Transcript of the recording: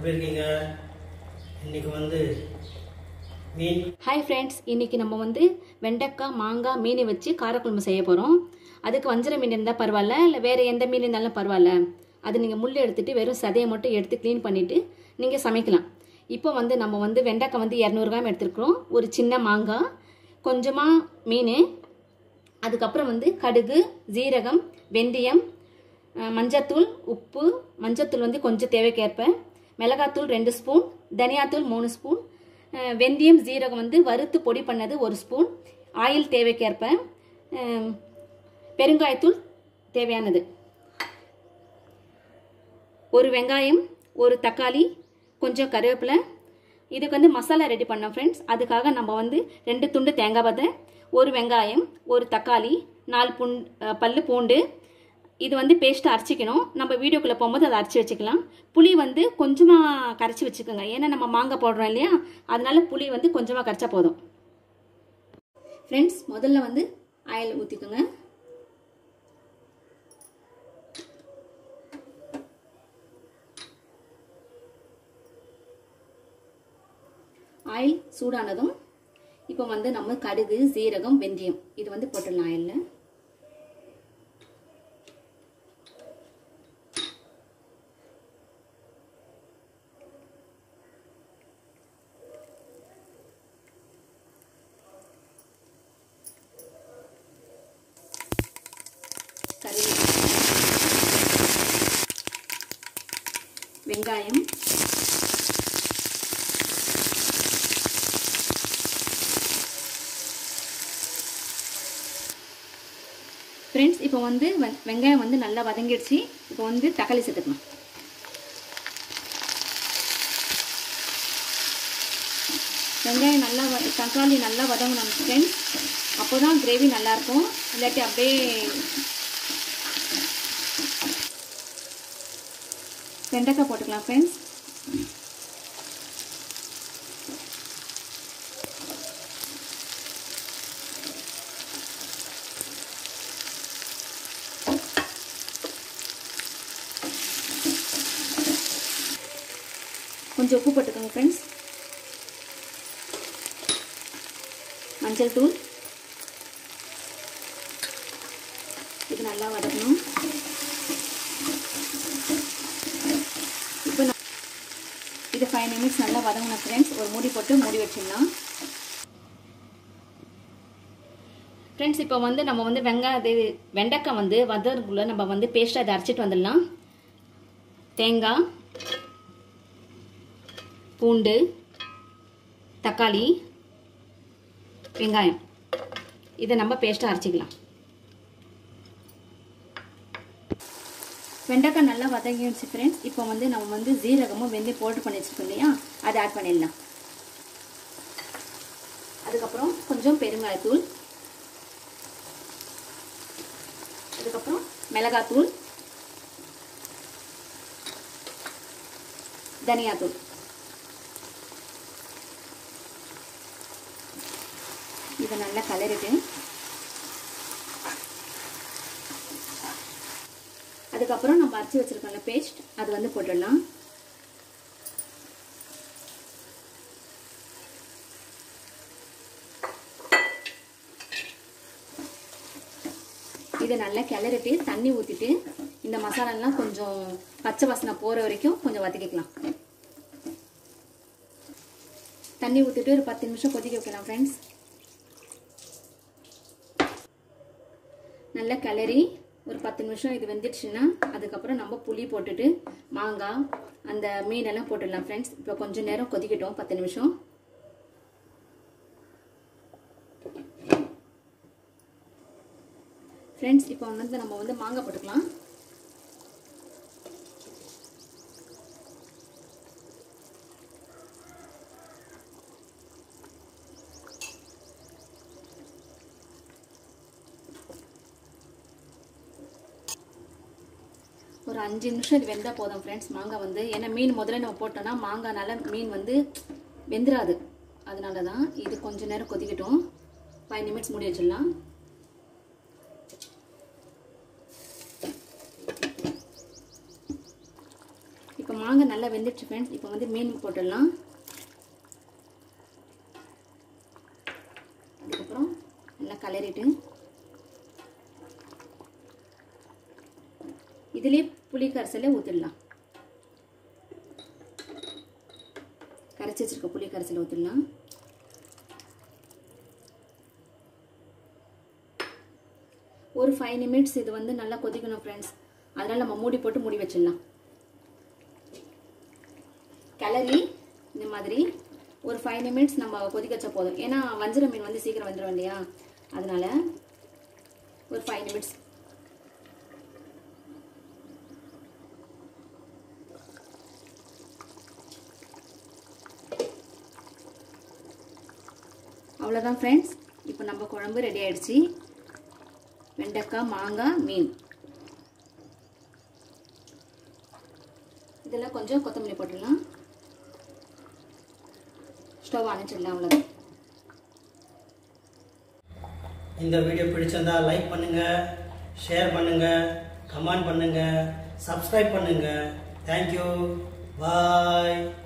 எப்படி இருக்கீங்க இன்னைக்கு வந்து மீன் ஹாய் ஃப்ரெண்ட்ஸ் இன்றைக்கி நம்ம வந்து வெண்டைக்காய் மாங்காய் மீனை வச்சு காரக்குழம்பு செய்ய போகிறோம் அதுக்கு வஞ்சர மீன் இருந்தால் பரவாயில்ல இல்லை வேறு எந்த மீன் இருந்தாலும் பரவாயில்ல அது நீங்கள் முள் எடுத்துட்டு வெறும் சதையை மட்டும் எடுத்து க்ளீன் பண்ணிவிட்டு நீங்கள் சமைக்கலாம் இப்போ வந்து நம்ம வந்து வெண்டைக்காய் வந்து இரநூறு கிராம் எடுத்துருக்குறோம் ஒரு சின்ன மாங்காய் கொஞ்சமாக மீன் அதுக்கப்புறம் வந்து கடுகு ஜீரகம் வெந்தயம் அஹ், மஞ்சத்தூள் உப்பு மஞ்சத்தூள் வந்து கொஞ்சம் தேவைக்கேற்ப மிளகாத்தூள் ரெண்டு ஸ்பூன் தனியாத்தூள் மூணு ஸ்பூன் அஹ், வெந்தயம் ஜீரகம் வந்து வறுத்து பொடி பண்ணது ஒரு ஸ்பூன் ஆயில் தேவைக்கேற்ப அஹ், பெருங்காயத்தூள் தேவையானது ஒரு வெங்காயம் ஒரு தக்காளி கொஞ்சம் கருவேப்பிலை இதுக்கு வந்து மசாலா ரெடி பண்ணோம் ஃப்ரெண்ட்ஸ் அதுக்காக நம்ம வந்து ரெண்டு துண்டு தேங்காய் பதை ஒரு வெங்காயம் ஒரு தக்காளி நாலு புண் அஹ், பல்லு பூண்டு இது வந்து பேஸ்ட்டாக அரைச்சிக்கணும் நம்ம வீடியோக்குள்ளே போகும்போது அதை அரைச்சி வச்சுக்கலாம் புளி வந்து கொஞ்சமாக கரைச்சி வச்சுக்கோங்க ஏன்னா நம்ம மாங்காய் போடுறோம் இல்லையா அதனால புளி வந்து கொஞ்சமாக கரைச்சா போதும் ஃப்ரெண்ட்ஸ் முதல்ல வந்து ஆயில் ஊற்றிக்கோங்க ஆயில் சூடானதும் இப்போ வந்து நம்ம கடுகு சீரகம் வெந்தயம் இது வந்து போட்டுடலாம் ஆயிலில் கருவேப்பிலை வெங்காயம் ஃப்ரெண்ட்ஸ் இப்போ வந்து வெ- வெங்காயம் வந்து நல்லா வதங்கிடுச்சு இப்போ வந்து தக்காளி சேர்த்துக்கலாம் வெங்காயம் நல்லா வ- தக்காளி நல்லா வதங்கணும் ஃப்ரெண்ட்ஸ் அப்போ தான் கிரேவி நல்லாயிருக்கும் இல்லாட்டி அப்படியே வெண்டைக்காய் போட்டுக்கலாம் ஃப்ரெண்ட்ஸ் கொஞ்சம் உப்பு போட்டுக்கோங்க ஃப்ரெண்ட்ஸ் மஞ்சள் தூள் இது நல்லா வதக்கணும் இப்போ நான் இது ஃபைவ் மினிட்ஸ் நல்லா வதங்கணும் ஃப்ரெண்ட்ஸ் ஒரு மூடி போட்டு மூடி வச்சிடலாம் ஃப்ரெண்ட்ஸ் இப்போ வந்து நம்ம வந்து வெங்காய இது வெண்டைக்காய் வந்து வதற்குள்ளே நம்ம வந்து பேஸ்ட்டாக இதை அரைச்சிட்டு வந்துடலாம் தேங்காய் பூண்டு தக்காளி வெங்காயம் இதை நம்ம பேஸ்ட்டாக அரைச்சிக்கலாம் வெண்டைக்காய் நல்லா வதங்கிடுச்சு ஃப்ரெண்ட்ஸ் இப்போ வந்து நம்ம வந்து ஜீரகமும் வெந்தயம் போட்டு பண்ணி வச்சுருக்கோம் இல்லையா அதை ஆட் பண்ணிடலாம் அதுக்கப்புறம் கொஞ்சம் பெருங்காயத்தூள் அதுக்கப்புறம் மிளகாத்தூள் தனியாத்தூள் இதை நல்லா கலரிட்டு அதுக்கப்புறம் நம்ம அரைச்சி வச்சிருக்கோம்ல பேஸ்ட் அது வந்து போட்டுடலாம் இதை நல்லா கிளறிட்டு தண்ணி ஊற்றிட்டு இந்த மசாலாலாம் கொஞ்சம் பச்சை வாசனை போகிற வரைக்கும் கொஞ்சம் வதக்கிக்கலாம் தண்ணி ஊற்றிட்டு ஒரு பத்து நிமிஷம் கொதிக்க வைக்கலாம் ஃப்ரெண்ட்ஸ் நல்லா கிளறி ஒரு பத்து நிமிஷம் இது வெந்துடுச்சுன்னா அதுக்கப்புறம் நம்ம புளி போட்டுட்டு மாங்காய் அந்த மீனெல்லாம் போட்டுடலாம் ஃப்ரெண்ட்ஸ் இப்போ கொஞ்சம் நேரம் கொதிக்கட்டும் பத்து நிமிஷம் ஃப்ரெண்ட்ஸ் இப்போ வந்து நம்ம வந்து மாங்காய் போட்டுக்கலாம் ஒரு அஞ்சு நிமிஷம் இது வெந்தால் போதும் ஃப்ரெண்ட்ஸ் மாங்காய் வந்து ஏன்னா மீன் முதல்ல நம்ம போட்டோம்னா மாங்காய்னால மீன் வந்து வெந்துராது அதனால தான் இது கொஞ்ச நேரம் கொதிக்கட்டும் ஃபைவ் நிமிட்ஸ் மூடி வச்சிடலாம் இப்போ மாங்காய் நல்லா வெந்துடுச்சு ஃப்ரெண்ட்ஸ் இப்போ வந்து மீன் போட்டுடலாம் அதுக்கப்புறம் நல்லா கலரிட்டு இதுலேயே புளி கரைசலை ஊற்றிடலாம் கரைச்சி வச்சிருக்க புளி கரைசலை ஊற்றிடலாம் ஒரு ஃபைவ் நிமிட்ஸ் இது வந்து நல்லா கொதிக்கணும் ஃப்ரெண்ட்ஸ் அதனால் நம்ம மூடி போட்டு மூடி வச்சிடலாம் கிளறி இந்த மாதிரி ஒரு ஃபைவ் நிமிட்ஸ் நம்ம கொதிக்க வச்சா போதும் ஏன்னா வஞ்சிர மீன் வந்து சீக்கிரம் வந்துடும் இல்லையா அதனால ஒரு ஃபைவ் நிமிட்ஸ் அவ்வளோதான் ஃப்ரெண்ட்ஸ் இப்போ நம்ம குழம்பு ரெடி ஆயிடுச்சு வெண்டைக்காய் மாங்காய் மீன் இதெல்லாம் கொஞ்சம் கொத்தமல்லி போட்டுடலாம் ஸ்டவ் அணைச்சிடலாம் அவ்வளோதான் இந்த வீடியோ பிடிச்சிருந்தா லைக் பண்ணுங்க ஷேர் பண்ணுங்க கமெண்ட் பண்ணுங்க சப்ஸ்கிரைப் பண்ணுங்க தேங்க்யூ பாய்